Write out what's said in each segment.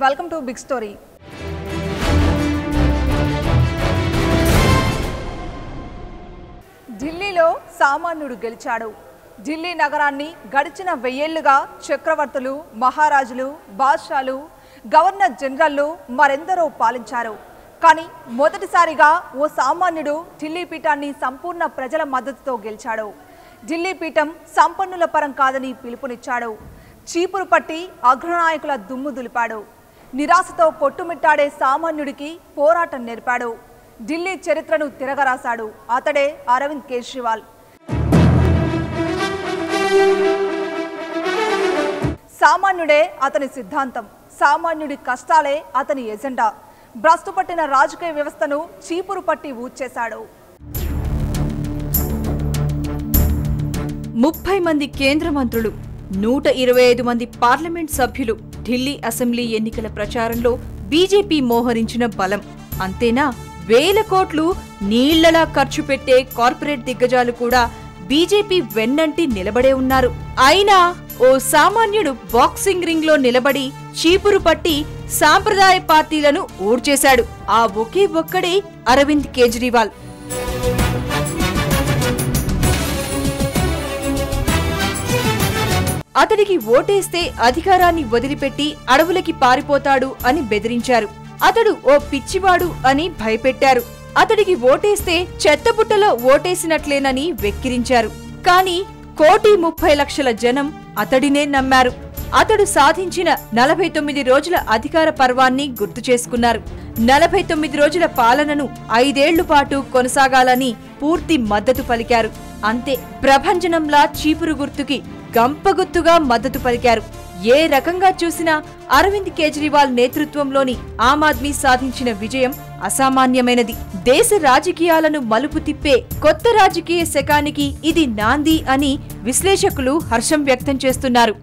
welcome to big story ఢిల్లీలో సామాన్యుడు గెలిచాడు ఢిల్లీ నగరాన్ని గడిచిన వెయ్యేళ్లుగా చక్రవర్తులు మహారాజులు బాద్షాలు గవర్నర్ జనరల్లు మరెందరో పాలించారు కానీ మొదటిసారిగా ఓ సామాన్యుడు ఢిల్లీ పీఠాన్ని సంపూర్ణ ప్రజల మద్దతుతో గెలిచాడు ఢిల్లీ పీఠం సంపన్నుల పరం కాదని పిలుపునిచ్చాడు చీపురు పట్టి అగ్రనాయకుల దుమ్ము దులిపాడు నిరాశతో కొట్టుమిట్టాడే సామాన్యుడికి పోరాటం నేర్పాడు ఢిల్లీ చరిత్రను తిరగరాశాడు అతడే అరవింద్ కేజ్రీవాల్ సామాన్యుడే అతని సిద్ధాంతం సామాన్యుడి కష్టాలే అతని ఎజెండా భ్రష్టు పట్టిన రాజకీయ వ్యవస్థను చీపురు పట్టి ఊడ్చేశాడు ముప్పై మంది కేంద్ర మంత్రులు నూట ఇరవై ఐదు మంది పార్లమెంట్ సభ్యులు ఢిల్లీ అసెంబ్లీ ఎన్నికల ప్రచారంలో బీజేపీ మోహరించిన బలం అంతేనా వేల కోట్లు నీళ్లలా ఖర్చు పెట్టే కార్పొరేట్ దిగ్గజాలు కూడా బీజేపీ వెన్నంటి నిలబడే ఉన్నారు అయినా ఓ సామాన్యుడు బాక్సింగ్ రింగ్ లో నిలబడి చీపురు పట్టి సాంప్రదాయ పార్టీలను ఓడ్చేశాడు ఆ ఒకే ఒక్కడే అరవింద్ కేజ్రీవాల్ అతడికి ఓటేస్తే అధికారాన్ని వదిలిపెట్టి అడవులకి పారిపోతాడు అని బెదిరించారు అతడు ఓ పిచ్చివాడు అని భయపెట్టారు అతడికి ఓటేస్తే చెత్తబుట్టలో ఓటేసినట్లేనని వెక్కిరించారు కాని కోటి ముప్పై లక్షల జనం అతడినే నమ్మారు అతడు సాధించిన నలభై తొమ్మిది రోజుల అధికార పర్వాన్ని గుర్తు చేసుకున్నారు నలభై తొమ్మిది రోజుల పాలనను ఐదేళ్లు పాటు కొనసాగాలని పూర్తి మద్దతు పలికారు అంతే ప్రభంజనంలా చీపురు గుర్తుకి గంపగుత్తుగా మద్దతు పలికారు ఏ రకంగా చూసినా అరవింద్ కేజ్రీవాల్ నేతృత్వంలోని ఆమ్ ఆద్మీ సాధించిన విజయం అసామాన్యమైనది దేశ రాజకీయాలను మలుపు తిప్పే కొత్త రాజకీయ శకానికి ఇది నాంది అని విశ్లేషకులు హర్షం వ్యక్తం చేస్తున్నారు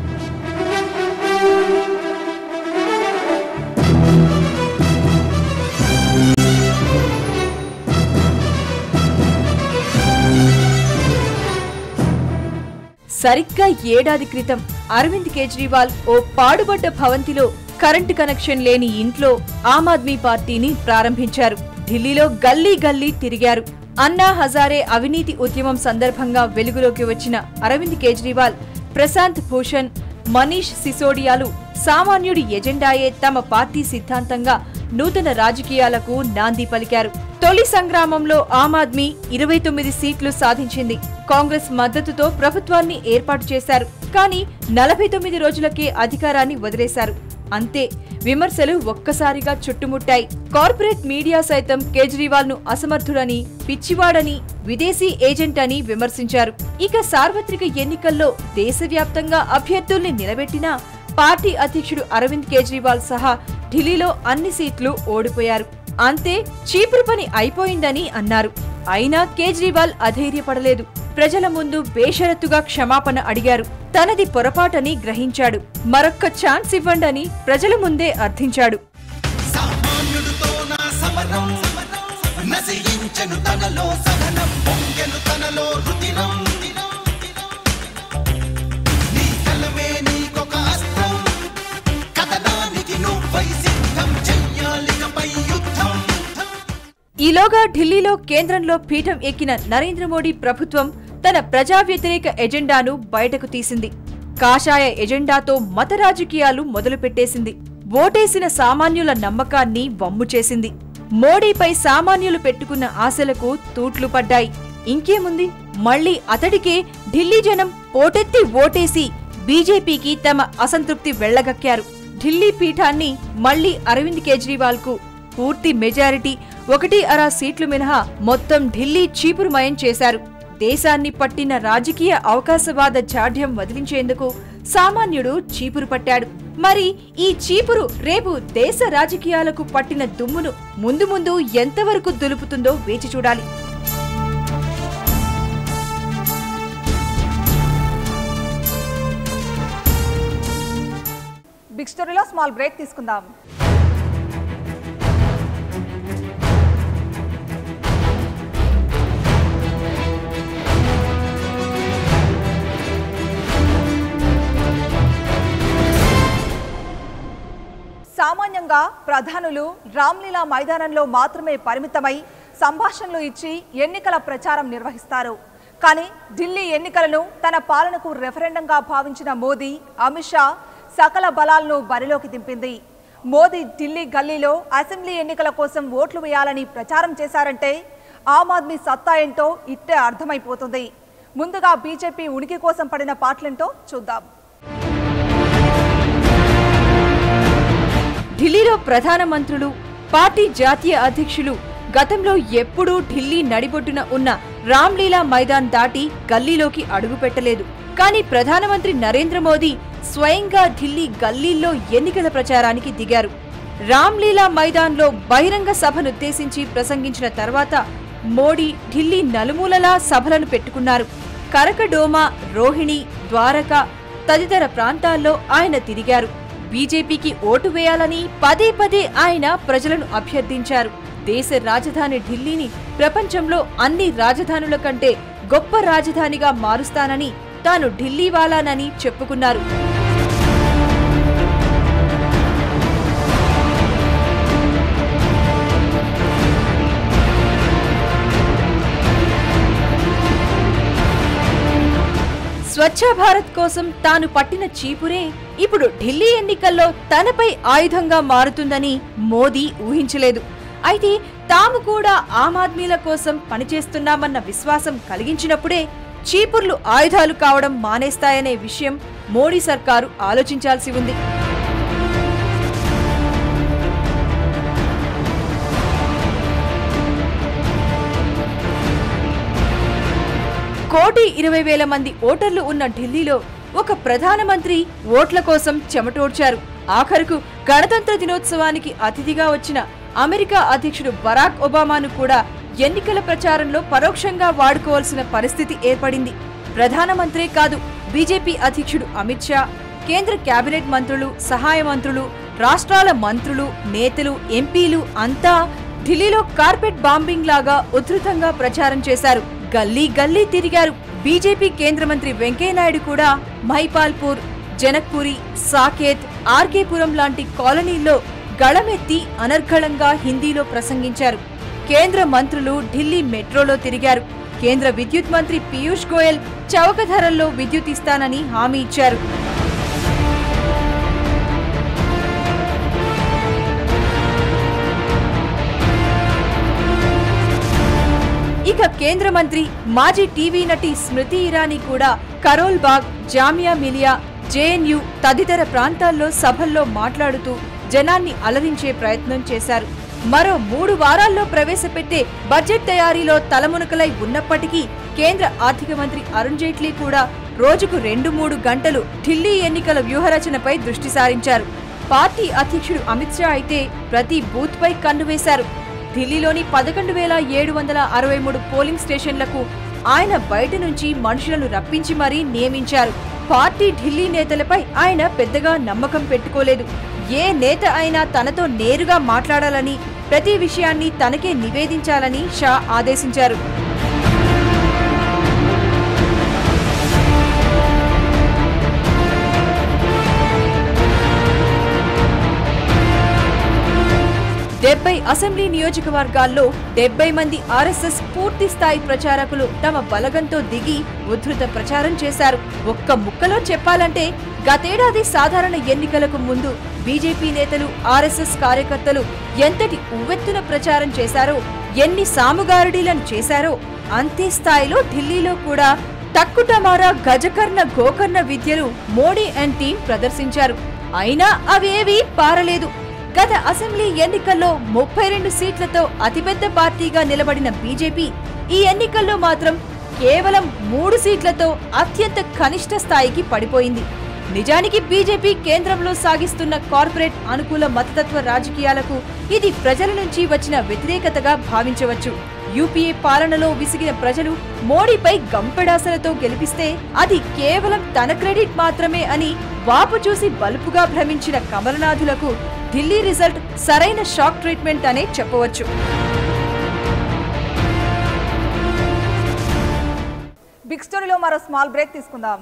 సరిగ్గా ఏడాది క్రితం అరవింద్ కేజ్రీవాల్ ఓ పాడుబడ్డ భవంతిలో కరెంటు కనెక్షన్ లేని ఇంట్లో ఆమ్ ఆద్మీ పార్టీని ప్రారంభించారు ఢిల్లీలో గల్లీ గల్లీ తిరిగారు అన్నా హజారే అవినీతి ఉద్యమం సందర్భంగా వెలుగులోకి వచ్చిన అరవింద్ కేజ్రీవాల్ ప్రశాంత్ భూషణ్ మనీష్ సిసోడియాలు సామాన్యుడి ఎజెండాయే తమ పార్టీ సిద్ధాంతంగా నూతన రాజకీయాలకు నాంది పలికారు తొలి సంగ్రామంలో ఆమ్ ఆద్మీ ఇరవై తొమ్మిది సీట్లు సాధించింది కాంగ్రెస్ మద్దతుతో ప్రభుత్వాన్ని ఏర్పాటు చేశారు కానీ నలభై తొమ్మిది రోజులకే అధికారాన్ని వదిలేశారు అంతే విమర్శలు ఒక్కసారిగా చుట్టుముట్టాయి కార్పొరేట్ మీడియా సైతం కేజ్రీవాల్ ను అసమర్థుడని పిచ్చివాడని విదేశీ ఏజెంట్ అని విమర్శించారు ఇక సార్వత్రిక ఎన్నికల్లో దేశవ్యాప్తంగా అభ్యర్థుల్ని నిలబెట్టినా పార్టీ అధ్యక్షుడు అరవింద్ కేజ్రీవాల్ సహా ఢిల్లీలో అన్ని సీట్లు ఓడిపోయారు అంతే చీపురు పని అయిపోయిందని అన్నారు అయినా కేజ్రీవాల్ అధైర్యపడలేదు ప్రజల ముందు బేషరతుగా క్షమాపణ అడిగారు తనది పొరపాటని గ్రహించాడు మరొక్క ఛాన్స్ ఇవ్వండని ప్రజల ముందే అర్థించాడు సామాన్యుడితో నా సమరం నశయించను తనలో సహనం పొంగెను తనలో రుదిరం నీ కలమే నీకొక అస్త్రం కథనానికి నువ్వై సిద్ధం చెయ్యాలికపై యుద్ధం ఈలోగా ఢిల్లీలో కేంద్రంలో పీఠం ఎక్కిన నరేంద్ర మోడీ ప్రభుత్వం తన ప్రజా వ్యతిరేక ఎజెండాను బయటకు తీసింది కాషాయ ఎజెండాతో మత రాజకీయాలు మొదలుపెట్టేసింది ఓటేసిన సామాన్యుల నమ్మకాన్ని వమ్ము చేసింది మోడీపై సామాన్యులు పెట్టుకున్న ఆశలకు తూట్లు పడ్డాయి ఇంకేముంది మళ్ళీ అతడికే ఢిల్లీ జనం పోటెత్తి ఓటేసి బీజేపీకి తమ అసంతృప్తి వెళ్లగక్కారు ఢిల్లీ పీఠాన్ని మళ్లీ అరవింద్ కేజ్రీవాల్ కు పూర్తి మెజారిటీ ఒకటి అరా సీట్లు మినహా మొత్తం ఢిల్లీ చీపురుమయం చేశారు దేశాన్ని పట్టిన రాజకీయ అవకాశవాద జాఢ్యం వదిలించేందుకు సామాన్యుడు చీపురు పట్టాడు మరి ఈ చీపురు రేపు దేశ రాజకీయాలకు పట్టిన దుమ్మును ముందు ముందు ఎంతవరకు దులుపుతుందో వేచి చూడాలి బిగ్ స్టోరీలో స్మాల్ బ్రేక్ తీసుకుందాం సామాన్యంగా ప్రధానులు రామ్లీలా మైదానంలో మాత్రమే పరిమితమై సంభాషణలు ఇచ్చి ఎన్నికల ప్రచారం నిర్వహిస్తారు కానీ ఢిల్లీ ఎన్నికలను తన పాలనకు రెఫరెండంగా భావించిన మోదీ అమిత్ షా సకల బలాలను బరిలోకి దింపింది మోదీ ఢిల్లీ గల్లీలో అసెంబ్లీ ఎన్నికల కోసం ఓట్లు వేయాలని ప్రచారం చేశారంటే ఆమ్ ఆద్మీ సత్తా ఏంటో ఇట్టే అర్థమైపోతుంది ముందుగా బీజేపీ ఉనికి కోసం పడిన పాటలేంటో చూద్దాం ఢిల్లీలో ప్రధాన మంత్రులు పార్టీ జాతీయ అధ్యక్షులు గతంలో ఎప్పుడూ ఢిల్లీ నడిబొడ్డున ఉన్న రామ్లీలా మైదాన్ దాటి గల్లీలోకి అడుగుపెట్టలేదు కానీ ప్రధానమంత్రి నరేంద్ర మోదీ స్వయంగా ఢిల్లీ గల్లీల్లో ఎన్నికల ప్రచారానికి దిగారు రామ్లీలా మైదాన్లో బహిరంగ సభనుద్దేశించి ప్రసంగించిన తర్వాత మోడీ ఢిల్లీ నలుమూలలా సభలను పెట్టుకున్నారు కరకడోమా రోహిణి ద్వారక తదితర ప్రాంతాల్లో ఆయన తిరిగారు బీజేపీకి ఓటు వేయాలని పదే పదే ఆయన ప్రజలను అభ్యర్థించారు దేశ రాజధాని ఢిల్లీని ప్రపంచంలో అన్ని రాజధానుల కంటే గొప్ప రాజధానిగా మారుస్తానని తాను ఢిల్లీ వాలానని చెప్పుకున్నారు స్వచ్ఛ భారత్ కోసం తాను పట్టిన చీపురే ఇప్పుడు ఢిల్లీ ఎన్నికల్లో తనపై ఆయుధంగా మారుతుందని మోదీ ఊహించలేదు అయితే తాము కూడా ఆమ్ ఆద్మీల కోసం పనిచేస్తున్నామన్న విశ్వాసం కలిగించినప్పుడే చీపుర్లు ఆయుధాలు కావడం మానేస్తాయనే విషయం మోడీ సర్కారు ఆలోచించాల్సి ఉంది కోటి ఇరవై వేల మంది ఓటర్లు ఉన్న ఢిల్లీలో ఒక ప్రధానమంత్రి ఓట్ల కోసం చెమటోడ్చారు ఆఖరుకు గణతంత్ర దినోత్సవానికి అతిథిగా వచ్చిన అమెరికా అధ్యక్షుడు బరాక్ ఒబామాను కూడా ఎన్నికల ప్రచారంలో పరోక్షంగా వాడుకోవాల్సిన పరిస్థితి ఏర్పడింది ప్రధానమంత్రే కాదు బీజేపీ అధ్యక్షుడు అమిత్ షా కేంద్ర కేబినెట్ మంత్రులు సహాయ మంత్రులు రాష్ట్రాల మంత్రులు నేతలు ఎంపీలు అంతా ఢిల్లీలో కార్పెట్ బాంబింగ్ లాగా ఉధృతంగా ప్రచారం చేశారు గల్లీ గల్లీ తిరిగారు బీజేపీ కేంద్ర మంత్రి వెంకయ్యనాయుడు కూడా మహిపాల్పూర్ జనక్పురి సాకేత్ ఆర్కేపురం లాంటి కాలనీల్లో గళమెత్తి అనర్గళంగా హిందీలో ప్రసంగించారు కేంద్ర మంత్రులు ఢిల్లీ మెట్రోలో తిరిగారు కేంద్ర విద్యుత్ మంత్రి పీయూష్ గోయల్ చౌక ధరల్లో విద్యుత్ ఇస్తానని హామీ ఇచ్చారు ఇక కేంద్ర మంత్రి మాజీ టీవీ నటి స్మృతి ఇరానీ కూడా కరోల్ బాగ్ జామియా మిలియా జేఎన్యు తదితర ప్రాంతాల్లో సభల్లో మాట్లాడుతూ జనాన్ని అలరించే ప్రయత్నం చేశారు మరో మూడు వారాల్లో ప్రవేశపెట్టే బడ్జెట్ తయారీలో తలమునకలై ఉన్నప్పటికీ కేంద్ర ఆర్థిక మంత్రి అరుణ్ జైట్లీ కూడా రోజుకు రెండు మూడు గంటలు ఢిల్లీ ఎన్నికల వ్యూహరచనపై దృష్టి సారించారు పార్టీ అధ్యక్షుడు అమిత్ షా అయితే ప్రతి బూత్ పై కన్ను వేశారు ఢిల్లీలోని పదకొండు వేల ఏడు వందల అరవై మూడు పోలింగ్ స్టేషన్లకు ఆయన బయట నుంచి మనుషులను రప్పించి మరీ నియమించారు పార్టీ ఢిల్లీ నేతలపై ఆయన పెద్దగా నమ్మకం పెట్టుకోలేదు ఏ నేత అయినా తనతో నేరుగా మాట్లాడాలని ప్రతి విషయాన్ని తనకే నివేదించాలని షా ఆదేశించారు డెబ్బై అసెంబ్లీ నియోజకవర్గాల్లో డెబ్బై మంది ఆర్ఎస్ఎస్ పూర్తి స్థాయి ప్రచారకులు తమ బలగంతో దిగి ఉధృత ప్రచారం చేశారు ఒక్క ముక్కలో చెప్పాలంటే గతేడాది సాధారణ ఎన్నికలకు ముందు బీజేపీ నేతలు ఆర్ఎస్ఎస్ కార్యకర్తలు ఎంతటి ఉవ్వెత్తున ప్రచారం చేశారో ఎన్ని సాముగారుడీలను చేశారో అంతే స్థాయిలో ఢిల్లీలో కూడా టక్కుటమారా గజకర్ణ గోకర్ణ విద్యలు మోడీ అండ్ టీం ప్రదర్శించారు అయినా అవేవీ పారలేదు గత అసెంబ్లీ ఎన్నికల్లో ముప్పై రెండు సీట్లతో అతిపెద్ద పార్టీగా నిలబడిన బీజేపీ ఈ ఎన్నికల్లో మాత్రం కేవలం మూడు సీట్లతో అత్యంత కనిష్ట స్థాయికి పడిపోయింది నిజానికి బీజేపీ కేంద్రంలో సాగిస్తున్న కార్పొరేట్ అనుకూల మతతత్వ రాజకీయాలకు ఇది ప్రజల నుంచి వచ్చిన వ్యతిరేకతగా భావించవచ్చు యూపీఏ పాలనలో విసిగిన ప్రజలు మోడీపై గంపెడాసలతో గెలిపిస్తే అది కేవలం తన క్రెడిట్ మాత్రమే అని వాపు చూసి బలుపుగా భ్రమించిన కమలనాథులకు ఢిల్లీ రిజల్ట్ సరైన షాక్ ట్రీట్మెంట్ అనే చెప్పవచ్చు బిగ్ స్టోరీలో మరో స్మాల్ బ్రేక్ తీసుకుందాం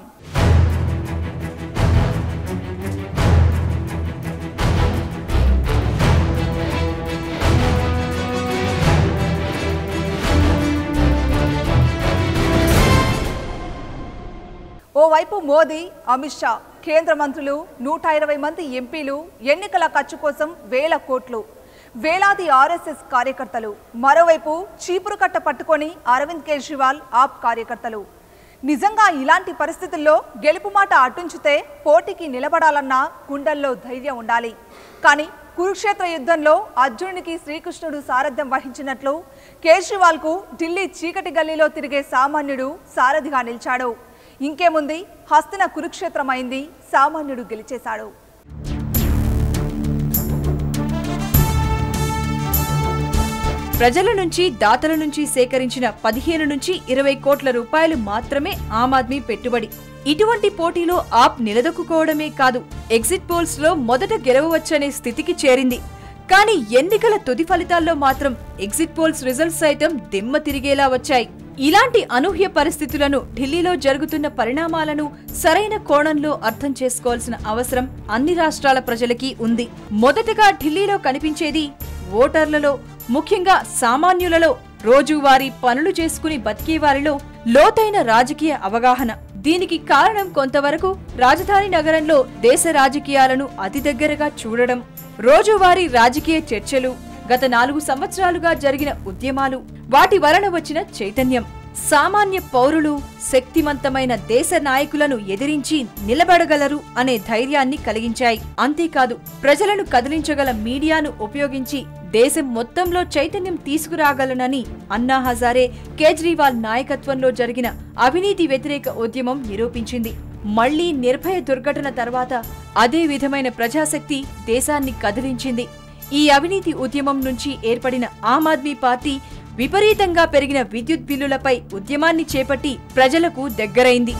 ఓవైపు మోదీ అమిత్ షా కేంద్ర మంత్రులు నూట ఇరవై మంది ఎంపీలు ఎన్నికల ఖర్చు కోసం వేల కోట్లు వేలాది ఆర్ఎస్ఎస్ కార్యకర్తలు మరోవైపు చీపురు కట్ట పట్టుకొని అరవింద్ కేజ్రీవాల్ ఆప్ కార్యకర్తలు నిజంగా ఇలాంటి పరిస్థితుల్లో గెలుపు మాట అటుంచితే పోటీకి నిలబడాలన్నా గుండెల్లో ధైర్యం ఉండాలి కానీ కురుక్షేత్ర యుద్ధంలో అర్జునుడికి శ్రీకృష్ణుడు సారథ్యం వహించినట్లు కేజ్రీవాల్కు ఢిల్లీ చీకటి గల్లీలో తిరిగే సామాన్యుడు సారథిగా నిలిచాడు ఇంకేముంది హస్తిన కురుక్షేత్రమైంది సామాన్యుడు గెలిచేశాడు ప్రజల నుంచి దాతల నుంచి సేకరించిన పదిహేను నుంచి ఇరవై కోట్ల రూపాయలు మాత్రమే ఆమ్ ఆద్మీ పెట్టుబడి ఇటువంటి పోటీలో ఆప్ నిలదొక్కుకోవడమే కాదు ఎగ్జిట్ పోల్స్ లో మొదట గెలవవచ్చనే స్థితికి చేరింది కానీ ఎన్నికల తుది ఫలితాల్లో మాత్రం ఎగ్జిట్ పోల్స్ రిజల్ట్స్ సైతం దిమ్మ తిరిగేలా వచ్చాయి ఇలాంటి అనూహ్య పరిస్థితులను ఢిల్లీలో జరుగుతున్న పరిణామాలను సరైన కోణంలో అర్థం చేసుకోవాల్సిన అవసరం అన్ని రాష్ట్రాల ప్రజలకి ఉంది మొదటగా ఢిల్లీలో కనిపించేది ఓటర్లలో ముఖ్యంగా సామాన్యులలో రోజువారీ పనులు చేసుకుని బతికే వారిలో లోతైన రాజకీయ అవగాహన దీనికి కారణం కొంతవరకు రాజధాని నగరంలో దేశ రాజకీయాలను అతి దగ్గరగా చూడడం రోజువారీ రాజకీయ చర్చలు గత నాలుగు సంవత్సరాలుగా జరిగిన ఉద్యమాలు వాటి వలన వచ్చిన చైతన్యం సామాన్య పౌరులు శక్తివంతమైన దేశ నాయకులను ఎదిరించి నిలబడగలరు అనే ధైర్యాన్ని కలిగించాయి అంతేకాదు ప్రజలను కదిలించగల మీడియాను ఉపయోగించి దేశం మొత్తంలో చైతన్యం తీసుకురాగలనని అన్నా హజారే కేజ్రీవాల్ నాయకత్వంలో జరిగిన అవినీతి వ్యతిరేక ఉద్యమం నిరూపించింది మళ్లీ నిర్భయ దుర్ఘటన తర్వాత అదే విధమైన ప్రజాశక్తి దేశాన్ని కదిలించింది ఈ అవినీతి ఉద్యమం నుంచి ఏర్పడిన ఆమ్ ఆద్మీ పార్టీ విపరీతంగా పెరిగిన విద్యుత్ బిల్లులపై ఉద్యమాన్ని చేపట్టి ప్రజలకు దగ్గరైంది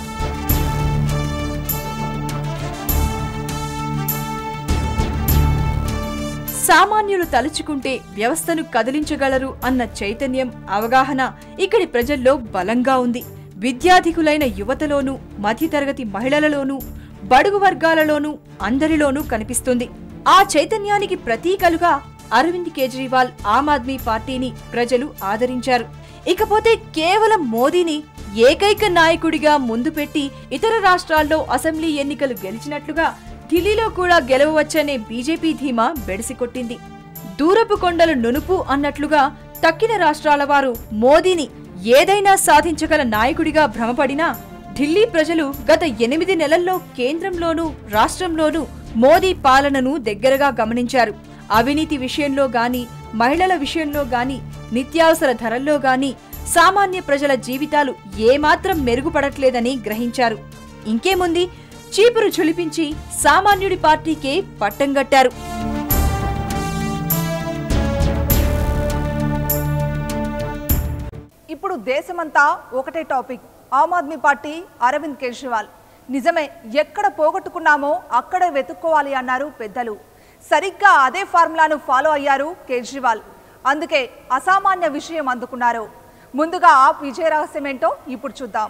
సామాన్యులు తలుచుకుంటే వ్యవస్థను కదిలించగలరు అన్న చైతన్యం అవగాహన ఇక్కడి ప్రజల్లో బలంగా ఉంది విద్యాధికులైన యువతలోనూ మధ్యతరగతి మహిళలలోనూ బడుగు వర్గాలలోనూ అందరిలోనూ కనిపిస్తుంది ఆ చైతన్యానికి ప్రతీకలుగా అరవింద్ కేజ్రీవాల్ ఆమ్ ఆద్మీ పార్టీని ప్రజలు ఆదరించారు ఇకపోతే కేవలం మోదీని ఏకైక నాయకుడిగా ముందు పెట్టి ఇతర రాష్ట్రాల్లో అసెంబ్లీ ఎన్నికలు గెలిచినట్లుగా ఢిల్లీలో కూడా గెలవవచ్చనే బీజేపీ ధీమా బెడిసికొట్టింది దూరపు కొండలు నునుపు అన్నట్లుగా తక్కిన రాష్ట్రాల వారు మోదీని ఏదైనా సాధించగల నాయకుడిగా భ్రమపడినా ఢిల్లీ ప్రజలు గత ఎనిమిది నెలల్లో కేంద్రంలోనూ రాష్ట్రంలోనూ మోదీ పాలనను దగ్గరగా గమనించారు అవినీతి విషయంలో గాని మహిళల విషయంలో గాని నిత్యావసర ధరల్లో గాని సామాన్య ప్రజల జీవితాలు ఏమాత్రం మెరుగుపడట్లేదని గ్రహించారు ఇంకేముంది చీపురు ఝులిపించి సామాన్యుడి పార్టీకే పట్టం గట్టారు ఇప్పుడు దేశమంతా ఒకటే టాపిక్ ఆమ్ ఆద్మీ పార్టీ అరవింద్ కేజ్రీవాల్ నిజమే ఎక్కడ పోగొట్టుకున్నామో అక్కడే వెతుక్కోవాలి అన్నారు పెద్దలు సరిగ్గా అదే ఫార్ములాను ఫాలో అయ్యారు కేజ్రీవాల్ అందుకే అసామాన్య విషయం అందుకున్నారు ముందుగా ఆప్ విజయ రహస్యం ఏంటో ఇప్పుడు చూద్దాం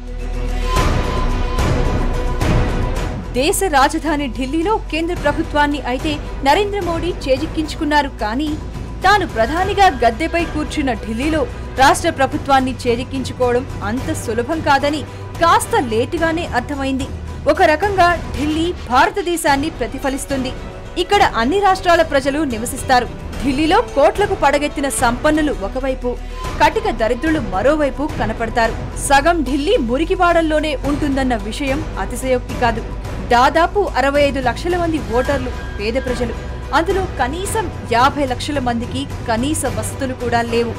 దేశ రాజధాని ఢిల్లీలో కేంద్ర ప్రభుత్వాన్ని అయితే నరేంద్ర మోడీ చేజిక్కించుకున్నారు కానీ తాను ప్రధానిగా గద్దెపై కూర్చున్న ఢిల్లీలో రాష్ట్ర ప్రభుత్వాన్ని చేజిక్కించుకోవడం అంత సులభం కాదని కాస్త లేటుగానే అర్థమైంది ఒక రకంగా ఢిల్లీ భారతదేశాన్ని ప్రతిఫలిస్తుంది ఇక్కడ అన్ని రాష్ట్రాల ప్రజలు నివసిస్తారు ఢిల్లీలో కోట్లకు పడగెత్తిన సంపన్నులు ఒకవైపు కటిక దరిద్రులు మరోవైపు కనపడతారు సగం ఢిల్లీ మురికివాడల్లోనే ఉంటుందన్న విషయం అతిశయోక్తి కాదు దాదాపు అరవై ఐదు లక్షల మంది ఓటర్లు పేద ప్రజలు అందులో కనీసం యాభై లక్షల మందికి కనీస వసతులు కూడా లేవు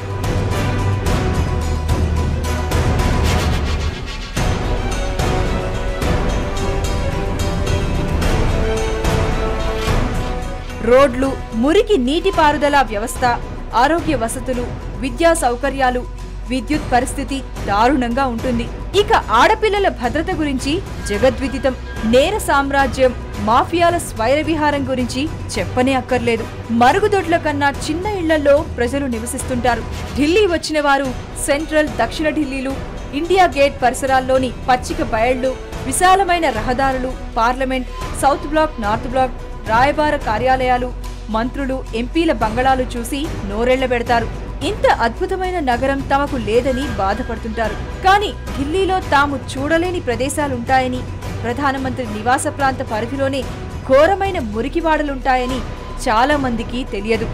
రోడ్లు మురికి నీటిపారుదల వ్యవస్థ ఆరోగ్య వసతులు విద్యా సౌకర్యాలు విద్యుత్ పరిస్థితి దారుణంగా ఉంటుంది ఇక ఆడపిల్లల భద్రత గురించి జగద్విదితం నేర సామ్రాజ్యం మాఫియాల స్వైర విహారం గురించి చెప్పనే అక్కర్లేదు మరుగుదొడ్ల కన్నా చిన్న ఇళ్లలో ప్రజలు నివసిస్తుంటారు ఢిల్లీ వచ్చిన వారు సెంట్రల్ దక్షిణ ఢిల్లీలు ఇండియా గేట్ పరిసరాల్లోని పచ్చిక బయళ్లు విశాలమైన రహదారులు Parliament South Block North Block రాయబార కార్యాలయాలు మంత్రులు ఎంపీల బంగళాలు చూసి నోరెళ్లబెడతారు ఇంత అద్భుతమైన నగరం తమకు లేదని బాధపడుతుంటారు కానీ ఢిల్లీలో తాము చూడలేని ప్రదేశాలుంటాయని ప్రధానమంత్రి నివాస ప్రాంత పరిధిలోనే ఘోరమైన మురికివాడలుంటాయని చాలా మందికి తెలియదు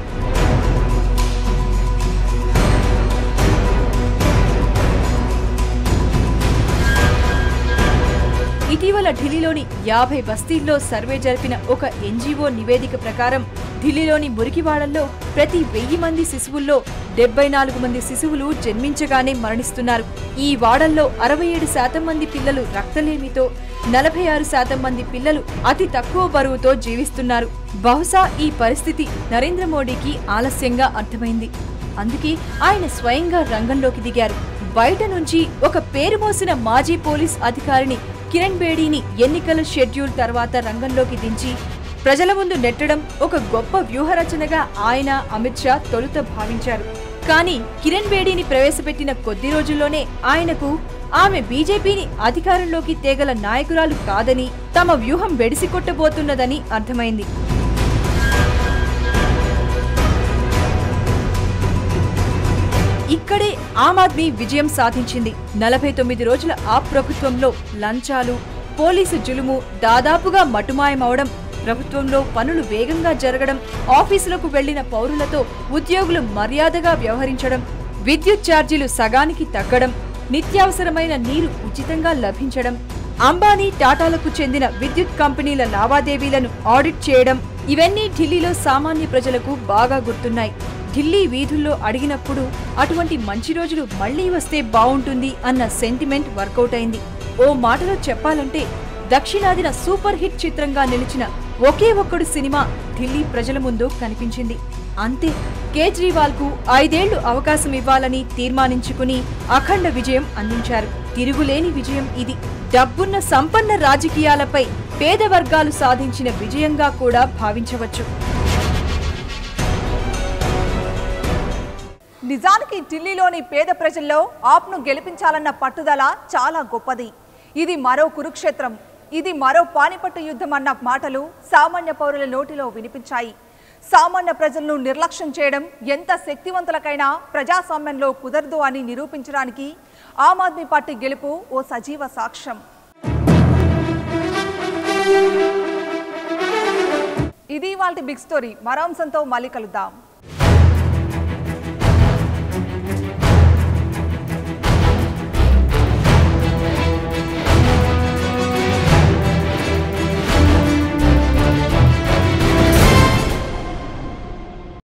ఇటీవల ఢిల్లీలోని యాభై బస్తీల్లో సర్వే జరిపిన ఒక ఎన్జీఓ నివేదిక ప్రకారం ఢిల్లీలోని మురికివాడల్లో ప్రతి వెయ్యి మంది శిశువుల్లో డెబ్బై నాలుగు మంది శిశువులు జన్మించగానే మరణిస్తున్నారు ఈ వాడల్లో అరవై ఏడు శాతం మంది పిల్లలు రక్తలేమితో నలభై ఆరు శాతం మంది పిల్లలు అతి తక్కువ బరువుతో జీవిస్తున్నారు బహుశా ఈ పరిస్థితి నరేంద్ర మోడీకి ఆలస్యంగా అర్థమైంది అందుకే ఆయన స్వయంగా రంగంలోకి దిగారు బయట నుంచి ఒక పేరు మోసిన మాజీ పోలీస్ అధికారిని కిరణ్ బేడీని ఎన్నికల షెడ్యూల్ తర్వాత రంగంలోకి దించి ప్రజల ముందు నెట్టడం ఒక గొప్ప వ్యూహరచనగా ఆయన అమిత్ షా తొలుత భావించారు కానీ కిరణ్ బేడీని ప్రవేశపెట్టిన కొద్ది రోజుల్లోనే ఆయనకు ఆమె బీజేపీని అధికారంలోకి తేగల నాయకురాలు కాదని తమ వ్యూహం బెడిసికొట్టబోతున్నదని అర్థమైంది ఇక్కడే ఆమ్ ఆద్మీ విజయం సాధించింది నలభై తొమ్మిది రోజుల ఆ ప్రభుత్వంలో లంచాలు పోలీసు జులుము దాదాపుగా మటుమాయమవడం ప్రభుత్వంలో పనులు వేగంగా జరగడం ఆఫీసులకు వెళ్లిన పౌరులతో ఉద్యోగులు మర్యాదగా వ్యవహరించడం విద్యుత్ ఛార్జీలు సగానికి తగ్గడం నిత్యావసరమైన నీరు ఉచితంగా లభించడం అంబానీ టాటాలకు చెందిన విద్యుత్ కంపెనీల లావాదేవీలను ఆడిట్ చేయడం ఇవన్నీ ఢిల్లీలో సామాన్య ప్రజలకు బాగా గుర్తున్నాయి ఢిల్లీ వీధుల్లో అడిగినప్పుడు అటువంటి మంచి రోజులు మళ్లీ వస్తే బావుంటుంది అన్న సెంటిమెంట్ వర్కౌట్ అయింది ఓ మాటలో చెప్పాలంటే దక్షిణాదిన సూపర్ హిట్ చిత్రంగా నిలిచిన ఒకే ఒక్కడు సినిమా ఢిల్లీ ప్రజల ముందు కనిపించింది అంతే కేజ్రీవాల్ కు ఐదేళ్లు అవకాశం ఇవ్వాలని తీర్మానించుకుని అఖండ విజయం అందించారు తిరుగులేని విజయం ఇది డబ్బున్న సంపన్న రాజకీయాలపై పేద వర్గాలు సాధించిన విజయంగా కూడా భావించవచ్చు నిజానికి ఢిల్లీలోని పేద ప్రజల్లో ఆప్ను గెలిపించాలన్న పట్టుదల చాలా గొప్పది ఇది మరో కురుక్షేత్రం ఇది మరో పానిపట్టు యుద్ధం అన్న మాటలు సామాన్య పౌరుల నోటిలో వినిపించాయి సామాన్య ప్రజలను నిర్లక్ష్యం చేయడం ఎంత శక్తివంతులకైనా ప్రజాస్వామ్యంలో కుదరదు అని నిరూపించడానికి ఆమ్ ఆద్మీ పార్టీ గెలుపు ఓ సజీవ సాక్ష్యం ఇది వాళ్ళ బిగ్ స్టోరీ మరో అంశంతో మళ్ళీ కలుద్దాం